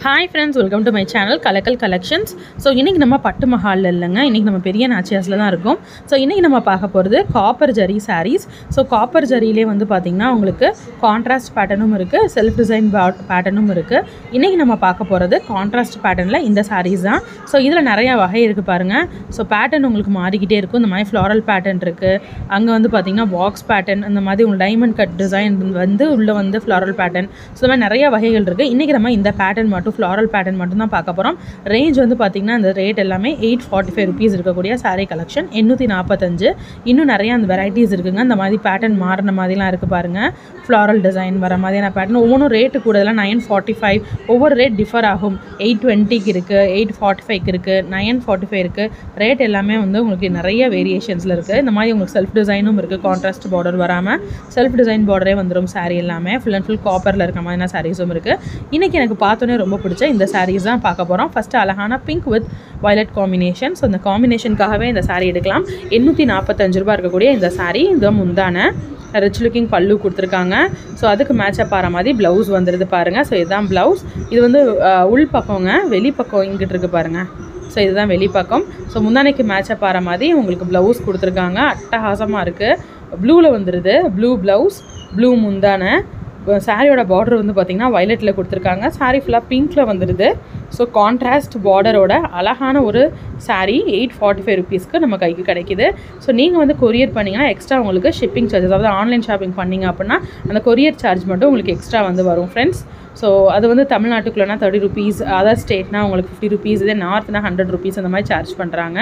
hi friends welcome to my channel கலக்கல் collections so இன்றைக்கி நம்ம பட்டு மஹாலில் இல்லைங்க இன்றைக்கி நம்ம பெரிய நாச்சியாஸில் தான் இருக்கோம் ஸோ இன்றைக்கி நம்ம பார்க்க போகிறது copper zari sarees so copper ஜரியிலே வந்து பார்த்திங்கன்னா உங்களுக்கு கான்ட்ராஸ்ட் பேட்டர்னும் இருக்குது செல்ஃப் டிசைன் பேட்டர்னும் இருக்குது இன்றைக்கி நம்ம பார்க்க போகிறது கான்ட்ராஸ்ட் பேட்டர்னில் இந்த சாரீஸ் தான் ஸோ இதில் நிறைய வகை இருக்குது பாருங்கள் ஸோ பேட்டர்ன் உங்களுக்கு மாறிக்கிட்டே இருக்கும் இந்த மாதிரி ஃப்ளாரல் பேட்டர்ன் இருக்குது அங்கே வந்து பார்த்திங்கன்னா பாக்ஸ் பேட்டர்ன் அந்த மாதிரி உங்களுக்கு டைமண்ட் கட் டிசைன் வந்து உள்ளே வந்து ஃப்ளாரல் பேட்டர்ன் ஸோ இந்த மாதிரி நிறைய வகைகள் இருக்குது இன்றைக்கி நம்ம இந்த பேட்டர்ன் மட்டும் ஃப்ளாரல் பேட்டர்ன் மட்டும் தான் பார்க்க போகிறோம் ரேஞ்ச் வந்து பார்த்திங்கன்னா அந்த ரேட் எல்லாமே எயிட் ஃபார்ட்டி ஃபைவ் ருபீஸ் இருக்கக்கூடிய saree கலெக்ஷன் எண்ணூற்றி நாற்பத்தஞ்சு இன்னும் நிறைய அந்த வெரைட்டிஸ் இருக்குங்க இந்த மாதிரி பேட்டர்ன் மாறின மாதிரிலாம் இருக்குது பாருங்கள் ஃப்ளாரல் டிசைன் வர மாதிரியான பேட்டர்ன் ஒவ்வொன்றும் ரேட்டு கூட இதெல்லாம் நைன் ஃபார்ட்டி ஃபைவ் ஒவ்வொரு ரேட் டிஃபர் ஆகும் எயிட் டுவெண்ட்டிக்கு இருக்குது எயிட் ஃபார்ட்டி ஃபைவ்க்கு இருக்குது நைன் ஃபார்ட்டி ஃபைவ் இருக்குது ரேட் எல்லாமே வந்து உங்களுக்கு நிறைய வேரியேஷன்ஸில் இருக்குது இந்த மாதிரி உங்களுக்கு செல்ஃப் டிசைனும் இருக்குது கான்ட்ராஸ்ட் பார்டர் வராமல் செல்ஃப் டிசைன் பார்டரே வந்துடும் saree எல்லாமே ஃபுல் அண்ட் ஃபுல் காப்பரில் இருக்க மாதிரியான சாரீஸும் இருக்குது இன்றைக்கி எனக்கு பார்த்தோன்னே ரொம்ப பிடிச்ச இந்த சாரீஸ் தான் பார்க்க போகிறோம் ஃபஸ்ட்டு அழகான pink with violet combination so இந்த காம்பினேஷனுக்காகவே இந்த saree எடுக்கலாம் எண்ணூற்றி நாற்பத்தஞ்சு ரூபா இருக்கக்கூடிய இந்த saree இது முந்தான ரிச் லுக்கிங் பல்லு கொடுத்துருக்காங்க ஸோ அதுக்கு மேட்சப் ஆகிற மாதிரி ப்ளவுஸ் வந்துடுது பாருங்கள் ஸோ இதுதான் ப்ளவுஸ் இது வந்து அஹ், உள் பக்கங்க வெளி பக்கம் இங்கிட்டு இருக்கு பாருங்கள் ஸோ இதுதான் வெளிப்பக்கம் ஸோ முந்தானைக்கு மேட்சப் ஆகிற மாதிரி உங்களுக்கு ப்ளவுஸ் கொடுத்துருக்காங்க அட்டகாசமாக இருக்குது ப்ளூவில் வந்துடுது ப்ளூ ப்ளவுஸ் ப்ளூ முந்தானை சாரியோட பார்டர் வந்து பார்த்திங்கன்னா வயலட்டில் கொடுத்துருக்காங்க சாரீ ஃபுல்லாக பிங்க்கில் வந்துடுது ஸோ கான்ட்ராஸ்ட் பார்டரோட அழகான ஒரு saree எயிட் ஃபார்ட்டி ஃபைவ் ருபீஸ்க்கு நம்ம கைக்கு கிடைக்குது ஸோ நீங்கள் வந்து கொரியர் பண்ணிங்கன்னா எக்ஸ்ட்ரா உங்களுக்கு ஷிப்பிங் சார்ஜஸ் அதாவது ஆன்லைன் ஷாப்பிங் பண்ணீங்க அப்படின்னா அந்த கொரியர் சார்ஜ் மட்டும் உங்களுக்கு எக்ஸ்ட்ரா வந்து வரும் ஃப்ரெண்ட்ஸ் ஸோ அது வந்து தமிழ்நாட்டுக்குள்ளனா தேர்ட்டி ருபீஸ் அதர் ஸ்டேட்னா உங்களுக்கு ஃபிஃப்டி ருபீஸ் இதே நார்த்னா ஹண்ட்ரட் ருபீஸ் அந்த மாதிரி சார்ஜ் பண்ணுறாங்க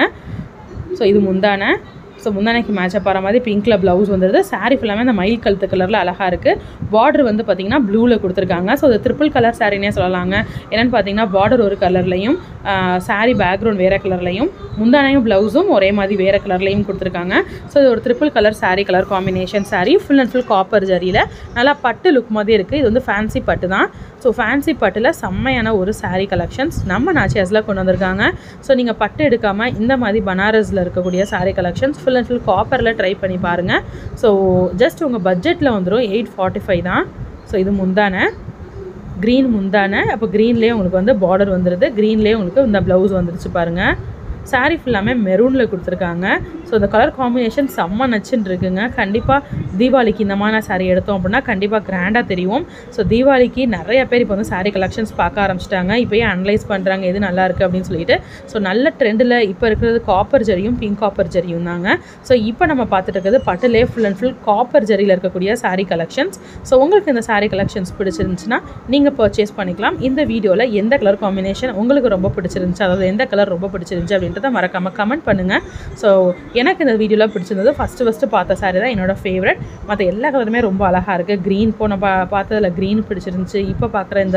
ஸோ இது முந்தான ஸோ முந்தானைக்கு மேட்சப் ஆகிற மாதிரி பிங்க்கில் ப்ளவுஸ் வந்துடுது saree ஃபுல்லாமே அந்த மயில் கழுத்து கலரில் அழகாக இருக்குது பார்டர் வந்து பார்த்திங்கன்னா ப்ளூவில் கொடுத்துருக்காங்க ஸோ அது ட்ரிபிள் கலர் சாரினே சொல்லலாங்க என்னென்னு பார்த்தீங்கன்னா பார்டர் ஒரு கலர்லையும் saree பேக்ரவுண்ட் வேறு கலர்லையும் முந்தானையும் ப்ளவுஸும் ஒரே மாதிரி வேறு கலர்லையும் கொடுத்துருக்காங்க ஸோ இது ஒரு triple colour saree colour combination saree full and full copper ஜரியில் நல்லா பட்டு லுக் மாதிரி இருக்குது இது வந்து ஃபேன்சி பட்டு தான் ஸோ ஃபேன்சி பட்டில் செம்மையான ஒரு saree கலெக்ஷன்ஸ் நம்ம நாச்சியாஸில் கொண்டு வந்திருக்காங்க ஸோ நீங்கள் பட்டு எடுக்காமல் இந்த மாதிரி பனாரஸில் இருக்கக்கூடிய saree collections full and full காப்பரில் ட்ரை பண்ணி பாருங்கள் ஸோ ஜஸ்ட் உங்கள் பட்ஜெட்டில் வந்துடும் எயிட் ஃபார்ட்டி ஃபைவ் தான் ஸோ இது முந்தான க்ரீன் முந்தான அப்போ க்ரீன்லேயே உங்களுக்கு வந்து பார்டர் வந்துடுது க்ரீன்லேயே உங்களுக்கு இந்த ப்ளவுஸ் வந்துருச்சு பாருங்கள் saree ஃபுல்லாமே மெரூனில் கொடுத்துருக்காங்க ஸோ இந்த கலர் காம்பினேஷன் செம்ம நச்சுன்னு இருக்குங்க கண்டிப்பாக தீபாவளிக்கு இந்த மாதிரி saree எடுத்தோம் அப்படின்னா கண்டிப்பாக கிராண்டாக தெரியும் ஸோ தீபாவளிக்கு நிறைய பேர் இப்போ வந்து saree கலெக்ஷன்ஸ் பார்க்க ஆரம்பிச்சிட்டாங்க இப்போயே அனலைஸ் பண்ணுறாங்க எது நல்லா இருக்குது அப்படின்னு சொல்லிட்டு ஸோ நல்ல ட்ரெண்டில் இப்போ இருக்கிறது காப்பர் ஜரியும் பிங்க் காப்பர் ஜரியும் தாங்க ஸோ இப்போ நம்ம பார்த்துட்டு இருக்கிறது பட்டுலே ஃபுல் அண்ட் ஃபுல் காப்பர் ஜரியில் இருக்கக்கூடிய saree கலெக்ஷன்ஸ் ஸோ உங்களுக்கு இந்த saree கலெக்ஷன்ஸ் பிடிச்சிருந்துச்சுன்னா நீங்கள் பர்ச்சேஸ் பண்ணிக்கலாம் இந்த வீடியோவில் எந்த கலர் காம்பினேஷன் உங்களுக்கு ரொம்ப பிடிச்சிருந்துச்சு அதாவது எந்த கலர் ரொம்ப பிடிச்சிருந்துச்சு அப்படின்றத மறக்காமல் கமெண்ட் பண்ணுங்கள் ஸோ எனக்கு இந்த வீடியோவில் பிடிச்சிருந்தது ஃபஸ்ட்டு ஃபஸ்ட்டு பார்த்த saree தான் என்னோட ஃபேவரட் மற்ற எல்லா கலருமே ரொம்ப அழகாக இருக்குது க்ரீன் போன பா பார்த்ததில் க்ரீன் பிடிச்சிருந்துச்சு இப்போ பார்க்குற இந்த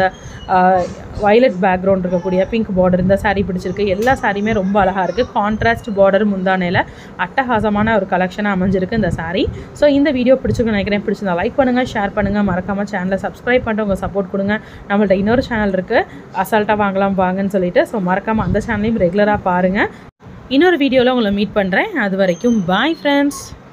வயலட் பேக்ரவுண்ட் இருக்கக்கூடிய பிங்க் பார்டர் இந்த saree பிடிச்சிருக்கு எல்லா சாரியுமே ரொம்ப அழகாக இருக்குது கான்ட்ராஸ்ட் பார்டர் முந்தானையில் அட்டகாசமான ஒரு கலெக்ஷனாக அமைஞ்சிருக்கு இந்த saree ஸோ இந்த வீடியோ பிடிச்சிருக்கு நினைக்கிறேன் பிடிச்சிருந்தா லைக் பண்ணுங்கள் ஷேர் பண்ணுங்கள் மறக்காமல் சேனலை சப்ஸ்கிரைப் பண்ணிட்டு உங்கள் சப்போர்ட் கொடுங்க நம்மள்ட்ட இன்னொரு சேனல் இருக்குது அசால்ட்டாக வாங்கலாம் வாங்கன்னு சொல்லிட்டு ஸோ மறக்காமல் அந்த சேனலையும் ரெகுலராக பாருங்கள் இன்னொரு வீடியோவில் உங்களை மீட் பண்ணுறேன் அது வரைக்கும் பாய் ஃப்ரெண்ட்ஸ்